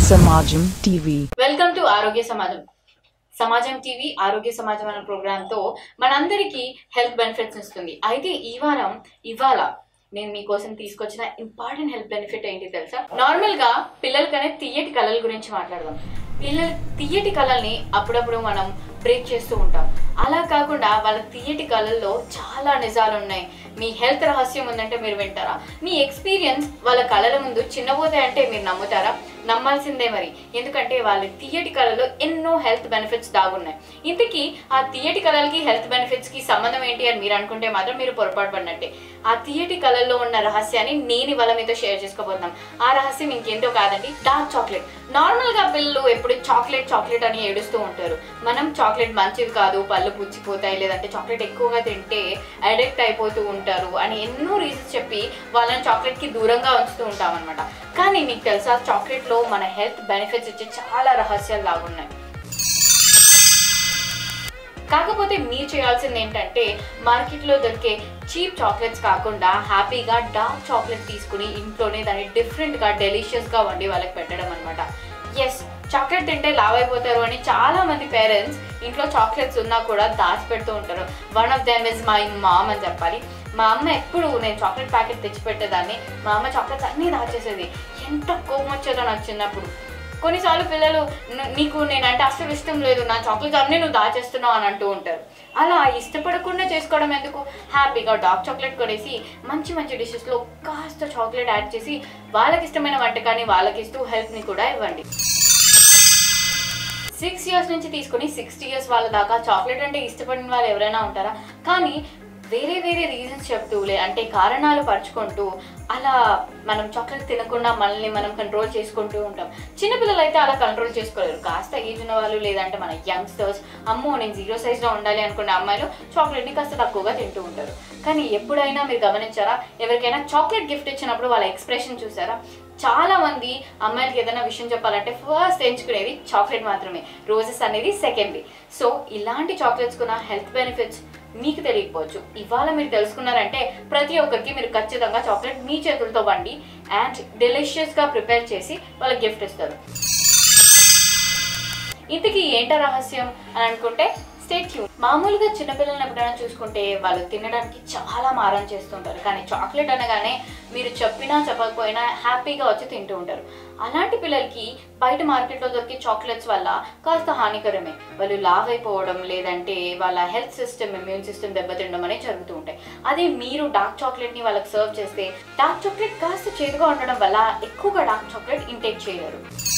Samajam TV. Welcome to ఆరోగ్య సమాజం సమాజం టీవీ ఆరోగ్య సమాజం అనే ప్రోగ్రామ్ తో మనందరికీ హెల్త్ బెనిఫిట్స్ ఇస్తుంది అయితే ఈ వారం ఇవాళ నేను మీకోసం తీసుకొచ్చిన ఇంపార్టెంట్ హెల్త్ బెనిఫిట్ ఏంటి తెలుసా నార్మల్ గా పిల్లలకనే తీయటి కళల గురించి మాట్లాడదాం పిల్లల తీయటి కళల్ని అప్పుడప్పుడు మనం బ్రేక్ చేస్తూ ఉంటాం అలా కాకుండా వాళ్ళ తీయటి కళల్లో చాలా నిజాలు ఉన్నాయి మీ హెల్త్ రహస్యం ఉందంటే మీరు వింటారా మీ ఎక్స్పీరియన్స్ వాళ్ళ కళల ముందు చిన్నబోతాయి అంటే మీరు నమ్ముతారా నమ్మాల్సిందే మరి ఎందుకంటే వాళ్ళ తీయటి కళలో ఎన్నో హెల్త్ బెనిఫిట్స్ దాగున్నాయి ఇంతకీ ఆ తీయటి కళలకి హెల్త్ బెనిఫిట్స్ కి సంబంధం ఏంటి అని మీరు అనుకుంటే మాత్రం మీరు పొరపాటు పడినట్టే ఆ తీయటి కళల్లో ఉన్న రహస్యాన్ని నేను ఇవాళ మీతో షేర్ చేసుకోబోతున్నాం ఆ రహస్యం ఇంకేంటో కాదండి డార్క్ చాక్లెట్ నార్మల్ గా పిల్లలు ఎప్పుడు చాక్లెట్ చాక్లెట్ అని ఏడుస్తూ ఉంటారు మనం చాక్లెట్ మంచిది కాదు పళ్ళు పుచ్చిపోతాయి లేదంటే చాక్లెట్ ఎక్కువగా తింటే అడిక్ట్ అయిపోతూ ఉంటారు అని ఎన్నో రీజన్స్ చెప్పి వాళ్ళని చాక్లెట్ కి దూరంగా ఉంచుతూ ఉంటాం అనమాట కానీ మీకు తెలుసా చాక్లెట్ లో మన హెల్త్ బెనిఫిట్స్ ఇచ్చే చాలా రహస్యాలు లాగున్నాయి కాకపోతే మీరు చేయాల్సింది ఏంటంటే మార్కెట్లో దొరికే చీప్ చాక్లెట్స్ కాకుండా హ్యాపీగా డార్క్ చాక్లెట్ తీసుకుని ఇంట్లోనే దాన్ని డిఫరెంట్గా డెలిషియస్గా వండి వాళ్ళకి పెట్టడం అనమాట ఎస్ చాక్లెట్ తింటే లావ్ అయిపోతారు అని చాలా మంది పేరెంట్స్ ఇంట్లో చాక్లెట్స్ ఉన్నా కూడా దాచిపెడుతూ ఉంటారు one of them is my mom అని చెప్పాలి మా అమ్మ ఎప్పుడు నేను చాక్లెట్ ప్యాకెట్ తెచ్చిపెట్టేదాన్ని మా అమ్మ చాక్లెట్స్ అన్నీ దాచేసేది ఎంత కోపం వచ్చేదో నాకు చిన్నప్పుడు కొన్నిసార్లు పిల్లలు "ను- నీకు నేనంటే అసలు ఇష్టం లేదు నా చాక్లెట్స్ అన్నీ నువ్వు దాచేస్తున్నావు అని అంటూ ఉంటారు అలా ఇష్టపడకుండా చేసుకోవడం ఎందుకు హ్యాపీగా డార్క్ చాక్లెట్ కొనేసి మంచి మంచి డిషెస్లో కాస్త చాక్లెట్ యాడ్ చేసి వాళ్ళకి ఇష్టమైన వంటకాన్ని వాళ్ళకి ఇస్తూ హెల్త్ని కూడా ఇవ్వండి సిక్స్ ఇయర్స్ నుంచి తీసుకుని సిక్స్టీ ఇయర్స్ వాళ్ళ దాకా చాక్లెట్ అంటే ఇష్టపడిన వాళ్ళు ఎవరైనా ఉంటారా కానీ వేరే వేరే రీజన్స్ చెప్తూలే అంటే కారణాలు పరుచుకుంటూ అలా మనం చాక్లెట్ తినకుండా మనల్ని మనం కంట్రోల్ చేసుకుంటూ ఉంటాం చిన్నపిల్లలు అయితే అలా కంట్రోల్ చేసుకోలేరు కాస్త ఏజ్ ఉన్న వాళ్ళు లేదంటే మన యంగ్స్టర్స్ అమ్మో నేను జీరో సైజ్లో ఉండాలి అనుకునే అమ్మాయిలు చాక్లెట్ని కాస్త తక్కువగా తింటూ ఉంటారు కానీ ఎప్పుడైనా మీరు గమనించారా ఎవరికైనా చాక్లెట్ గిఫ్ట్ ఇచ్చినప్పుడు వాళ్ళ ఎక్స్ప్రెషన్ చూసారా చాలా మంది అమ్మాయిలకి ఏదైనా విషయం చెప్పాలంటే ఫస్ట్ ఎంచుకునేది చాక్లెట్ మాత్రమే రోజెస్ అనేది సెకండ్ది సో ఇలాంటి చాక్లెట్స్ కున్న హెల్త్ బెనిఫిట్స్ మీకు తెలియకపోవచ్చు ఇవాళ మీరు తెలుసుకున్నారంటే ప్రతి ఒక్కరికి మీరు ఖచ్చితంగా చాక్లెట్ మీ చేతులతో వండి అండ్ డెలిషియస్గా ప్రిపేర్ చేసి వాళ్ళకి గిఫ్ట్ ఇస్తారు ఇంతకీ ఏంట రహస్యం అని అనుకుంటే స్టేట్ ట్యూన్ మామూలుగా చిన్నపిల్లల్ని ఎప్పుడైనా చూసుకుంటే వాళ్ళు తినడానికి చాలా మారం చేస్తుంటారు కానీ చాక్లెట్ అనగానే మీరు చెప్పినా చెప్పకపోయినా హ్యాపీగా వచ్చి తింటూ ఉంటారు అలాంటి పిల్లలకి బయట మార్కెట్లో దొరికే చాక్లెట్స్ వల్ల కాస్త హానికరమే వాళ్ళు లావ్ అయిపోవడం లేదంటే వాళ్ళ హెల్త్ సిస్టమ్ ఇమ్యూన్ సిస్టమ్ దెబ్బతినడం అనేది జరుగుతూ ఉంటాయి అదే మీరు డార్క్ చాక్లెట్ని వాళ్ళకి సర్వ్ చేస్తే డార్క్ చాక్లెట్ కాస్త చేదుగా ఉండడం వల్ల ఎక్కువగా డార్క్ చాక్లెట్ ఇంటేక్ చేయలేరు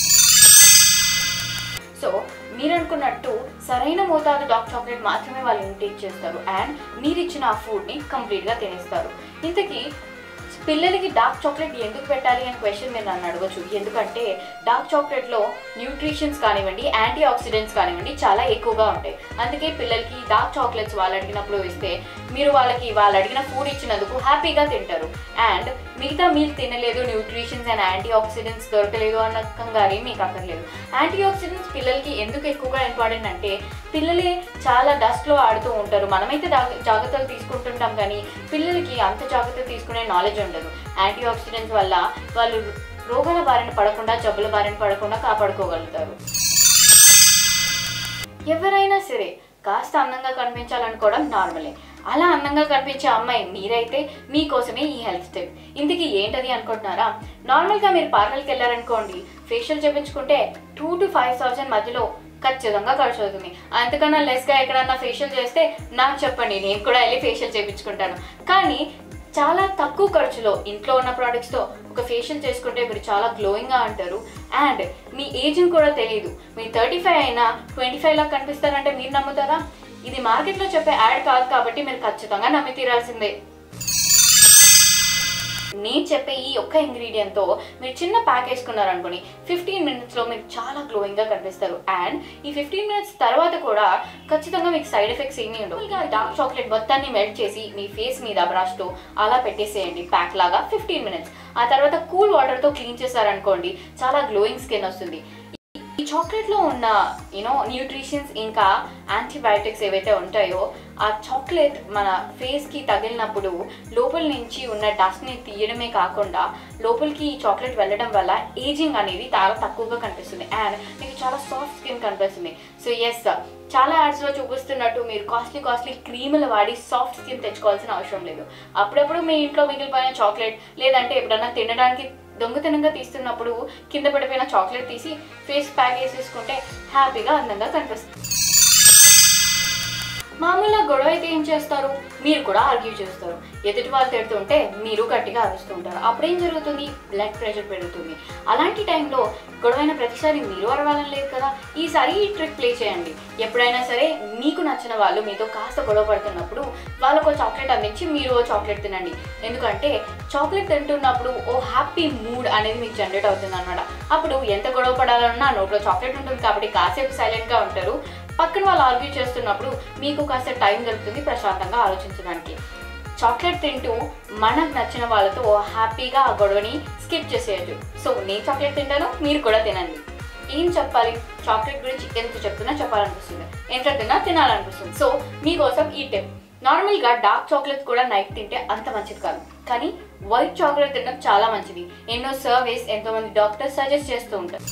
సో మీరు అనుకున్నట్టు సరైన మోతాదు డార్క్ చాక్లెట్ మాత్రమే వాళ్ళు ఇంటేక్ చేస్తారు అండ్ మీరు ఇచ్చిన ఆ ఫుడ్ని కంప్లీట్గా తినేస్తారు ఇంతకీ పిల్లలకి డార్క్ చాక్లెట్ ఎందుకు పెట్టాలి అని క్వశ్చన్ మీరు నన్ను అడగచ్చు ఎందుకంటే డార్క్ చాక్లెట్లో న్యూట్రిషన్స్ కానివ్వండి యాంటీ ఆక్సిడెంట్స్ కానివ్వండి చాలా ఎక్కువగా ఉంటాయి అందుకే పిల్లలకి డార్క్ చాక్లెట్స్ వాళ్ళు అడిగినప్పుడు ఇస్తే మీరు వాళ్ళకి వాళ్ళు అడిగిన ఫుడ్ ఇచ్చినందుకు హ్యాపీగా తింటారు అండ్ మిగతా మీరు తినలేదు న్యూట్రిషన్స్ అండ్ యాంటీ ఆక్సిడెంట్స్ దొరకలేదు అన్న కంగారే మీకు అక్కర్లేదు యాంటీ ఆక్సిడెంట్స్ పిల్లలకి ఎందుకు ఎక్కువగా ఇంపార్టెంట్ అంటే పిల్లలే చాలా డస్ట్లో ఆడుతూ ఉంటారు మనమైతే జాగ- జాగ్రత్తలు తీసుకుంటుంటాం కానీ పిల్లలకి అంత జాగ్రత్త తీసుకునే నాలెడ్జ్ ఉండదు యాంటీ ఆక్సిడెంట్స్ వల్ల వాళ్ళు రోగాల బారిన పడకుండా జబ్బుల బారిన పడకుండా కాపాడుకోగలుగుతారు ఎవరైనా సరే కాస్త అందంగా కనిపించాలనుకోవడం నార్మలే అలా అందంగా కనిపించే అమ్మాయి మీరైతే మీకోసమే ఈ హెల్త్ స్టెప్ ఇందుకు ఏంటది అనుకుంటున్నారా నార్మల్గా మీరు పార్లర్కి వెళ్ళారనుకోండి ఫేషియల్ చేయించుకుంటే టూ టు ఫైవ్ థౌజండ్ మధ్యలో ఖచ్చితంగా ఖర్చు అవుతుంది అంతకన్నా లెస్గా ఎక్కడన్నా ఫేషియల్ చేస్తే నాకు చెప్పండి నేను కూడా వెళ్ళి ఫేషియల్ చేయించుకుంటాను కానీ చాలా తక్కువ ఖర్చులో ఇంట్లో ఉన్న ప్రోడక్ట్స్తో ఒక ఫేషియల్ చేసుకుంటే మీరు చాలా గ్లోయింగ్గా అంటారు అండ్ మీ ఏజ్ని కూడా తెలియదు మీరు థర్టీ ఫైవ్ అయినా ట్వంటీ ఫైవ్ లాగా కనిపిస్తారంటే మీరు నమ్ముతారా ఇది మార్కెట్లో చెప్పే యాడ్ కాదు కాబట్టి మీరు ఖచ్చితంగా నమ్మి తీరాల్సిందే నేను చెప్పే ఈ ఒక్క ఇంగ్రీడియంట్తో మీరు చిన్న ప్యాక్ వేసుకున్నారనుకోండి ఫిఫ్టీన్ మినిట్స్లో మీరు చాలా గ్లోయింగ్గా కనిపిస్తారు అండ్ ఈ ఫిఫ్టీన్ మినిట్స్ తర్వాత కూడా ఖచ్చితంగా మీకు సైడ్ ఎఫెక్ట్స్ ఏమీ ఉండవు ఇంకా డార్క్ చాక్లెట్ మొత్తాన్ని మెల్ట్ చేసి మీ ఫేస్ మీద బ్రష్తో అలా పెట్టేసేయండి ప్యాక్ లాగా ఫిఫ్టీన్ మినిట్స్ ఆ తర్వాత కూల్ వాటర్తో క్లీన్ చేశారనుకోండి చాలా గ్లోయింగ్ స్కిన్ వస్తుంది ఈ చాక్లెట్లో ఉన్న యూనో న్యూట్రిషన్స్ ఇంకా యాంటీబయాటిక్స్ ఏవైతే ఉంటాయో ఆ చాక్లెట్ మన ఫేస్కి తగిలినప్పుడు లోపల నుంచి ఉన్న డస్ట్ని తీయడమే కాకుండా లోపలికి ఈ చాక్లెట్ వెళ్ళడం వల్ల ఏజింగ్ అనేది చాలా తక్కువగా కనిపిస్తుంది అండ్ మీకు చాలా సాఫ్ట్ స్కిన్ కనిపిస్తుంది సో ఎస్ చాలా యాడ్స్లో చూపిస్తున్నట్టు మీరు కాస్ట్లీ కాస్ట్లీ క్రీములు వాడి సాఫ్ట్ స్కిన్ తెచ్చుకోవాల్సిన అవసరం లేదు అప్పుడప్పుడు మీ ఇంట్లో మిగిలిపోయిన చాక్లెట్ లేదంటే ఎప్పుడన్నా తినడానికి దొంగతనంగా తీస్తున్నప్పుడు కింద పడిపోయిన చాక్లెట్ తీసి ఫేస్ ప్యాక్ వేసేసుకుంటే హ్యాపీగా అందంగా కనిపిస్తుంది మామూలుగా గొడవ అయితే ఏం చేస్తారు మీరు కూడా ఆర్గ్యూ చేస్తారు ఎదుటి వాళ్ళు తిడుతుంటే మీరు గట్టిగా అరుస్తుంటారు అప్పుడు ఏం జరుగుతుంది బ్లడ్ ప్రెషర్ పెరుగుతుంది అలాంటి టైంలో గొడవైన ప్రతిసారి మీరు అరవాలని లేదు కదా ఈసారి ఈ ట్రిక్ ప్లే చేయండి ఎప్పుడైనా సరే మీకు నచ్చిన వాళ్ళు మీతో కాస్త గొడవ పడుతున్నప్పుడు వాళ్ళకు చాక్లెట్ అందించి మీరు ఓ చాక్లెట్ తినండి ఎందుకంటే చాక్లెట్ తింటున్నప్పుడు ఓ హ్యాపీ మూడ్ అనేది మీకు జనరేట్ అవుతుంది అనమాట అప్పుడు ఎంత గొడవ పడాలన్నా నోట్లో చాక్లెట్ ఉంటుంది కాబట్టి కాసేపు సైలెంట్గా ఉంటారు పక్కన వాళ్ళు ఆర్గ్యూ చేస్తున్నప్పుడు మీకు కాస్త టైం దొరుకుతుంది ప్రశాంతంగా ఆలోచించడానికి చాక్లెట్ తింటూ మనకు నచ్చిన వాళ్ళతో హ్యాపీగా ఆ గొడవని స్కిప్ చేసేయచ్చు సో నేను చాక్లెట్ తింటాను మీరు కూడా తినండి ఏం చెప్పాలి చాక్లెట్ గురించి ఎంత చెప్తున్నా చెప్పాలనిపిస్తుంది ఎంత తిన్నా తినాలనిపిస్తుంది సో మీకోసం ఈ టిప్ నార్మల్గా డార్క్ చాక్లెట్ కూడా నైట్ తింటే అంత మంచిది కాదు కానీ వైట్ చాక్లెట్ తినడం చాలా మంచిది ఎన్నో సర్వీస్ ఎంతో మంది డాక్టర్స్ సజెస్ట్ చేస్తూ ఉంటారు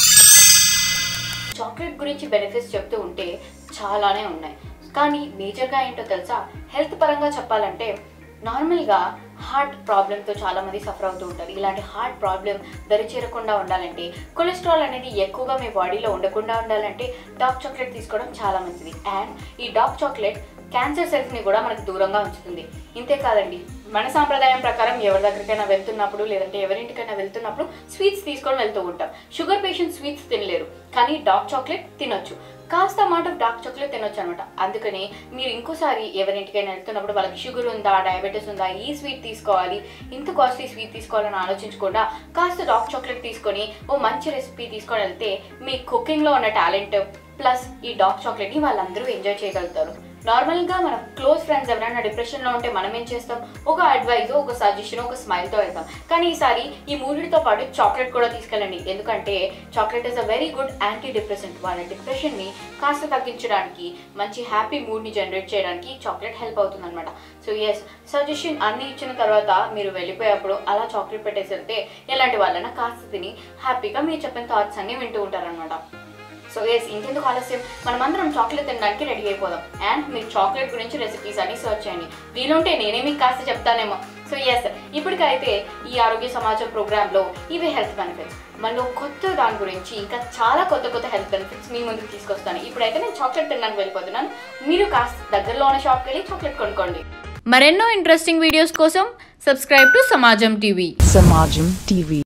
చాక్లెట్ గురించి బెనిఫిట్స్ చెప్తూ ఉంటే చాలానే ఉన్నాయి కానీ మేజర్గా ఏంటో తెలుసా హెల్త్ పరంగా చెప్పాలంటే నార్మల్గా హార్ట్ ప్రాబ్లంతో చాలామంది సఫర్ అవుతూ ఉంటారు ఇలాంటి హార్ట్ ప్రాబ్లం దరి చేరకుండా ఉండాలంటే కొలెస్ట్రాల్ అనేది ఎక్కువగా మీ బాడీలో ఉండకుండా ఉండాలంటే డార్క్ చాక్లెట్ తీసుకోవడం చాలా మంచిది అండ్ ఈ డార్క్ చాక్లెట్ క్యాన్సర్ సెల్స్ని కూడా మనకు దూరంగా ఉంచుతుంది ఇంతే కాదండి మన సాంప్రదాయం ప్రకారం ఎవరి దగ్గరికైనా వెళ్తున్నప్పుడు లేదంటే ఎవరింటికైనా వెళ్తున్నప్పుడు స్వీట్స్ తీసుకొని వెళ్తూ ఉంటాం షుగర్ పేషెంట్ స్వీట్స్ తినలేరు కానీ డార్క్ చాక్లెట్ తినొచ్చు కాస్త అమౌంట్ ఆఫ్ డార్క్ చాక్లెట్ తినొచ్చు అనమాట అందుకని మీరు ఇంకోసారి ఎవరింటికైనా వెళ్తున్నప్పుడు వాళ్ళకి షుగర్ ఉందా డయాబెటీస్ ఉందా ఈ స్వీట్ తీసుకోవాలి ఇంత కాస్ట్లీ స్వీట్ తీసుకోవాలని ఆలోచించకుండా కాస్త డార్క్ చాక్లెట్ తీసుకొని ఓ మంచి రెసిపీ తీసుకొని వెళ్తే మీ కుకింగ్లో ఉన్న టాలెంట్ ప్లస్ ఈ డార్క్ చాక్లెట్ని వాళ్ళందరూ ఎంజాయ్ చేయగలుగుతారు నార్మల్గా మన క్లోజ్ ఫ్రెండ్స్ ఎవరైనా డిప్రెషన్లో ఉంటే మనం ఏం చేస్తాం ఒక అడ్వైజ్ ఒక సజెషన్ ఒక స్మైల్తో వెళ్తాం కానీ ఈసారి ఈ మూడితో పాటు చాక్లెట్ కూడా తీసుకెళ్ళండి ఎందుకంటే chocolate is a very good antidepressant వాళ్ళ డిప్రెషన్ని కాస్త తగ్గించడానికి మంచి హ్యాపీ మూడ్ని జనరేట్ చేయడానికి చాక్లెట్ హెల్ప్ అవుతుంది అనమాట సో ఎస్ సజెషన్ అన్ని ఇచ్చిన తర్వాత మీరు వెళ్ళిపోయేప్పుడు అలా చాక్లెట్ పెట్టేసి వెళ్తే ఎలాంటి వాళ్ళైనా కాస్త తిని హ్యాపీగా మీరు చెప్పిన థాట్స్ అన్ని వింటూ ఉంటారనమాట సో ఎస్ ఇంకెందుకు ఆలస్యం మనమందరం చాక్లెట్ తినడానికి రెడీ అయిపోదాం అండ్ మీరు చాక్లెట్ గురించి రెసిపీస్ అన్ని సర్చ్ చేయండి వీలుంటే నేనే మీకు కాస్త చెప్తానేమో సో ఎస్ ఇప్పటికైతే ఈ ఆరోగ్య సమాజం ప్రోగ్రాంలో ఇవే హెల్త్ బెనిఫిట్స్ మనలో కొత్త దాని గురించి ఇంకా చాలా కొత్త కొత్త హెల్త్ బెనిఫిట్స్ మీ ముందుకు తీసుకొస్తాను ఇప్పుడైతే నేను చాక్లెట్ తినడానికి వెళ్ళిపోతున్నాను మీరు కాస్త దగ్గరలో ఉన్న షాప్కి వెళ్ళి చాక్లెట్ కొనుక్కోండి మరెన్నో ఇంట్రెస్టింగ్ వీడియోస్ కోసం subscribe to Samajam TV Samajam TV.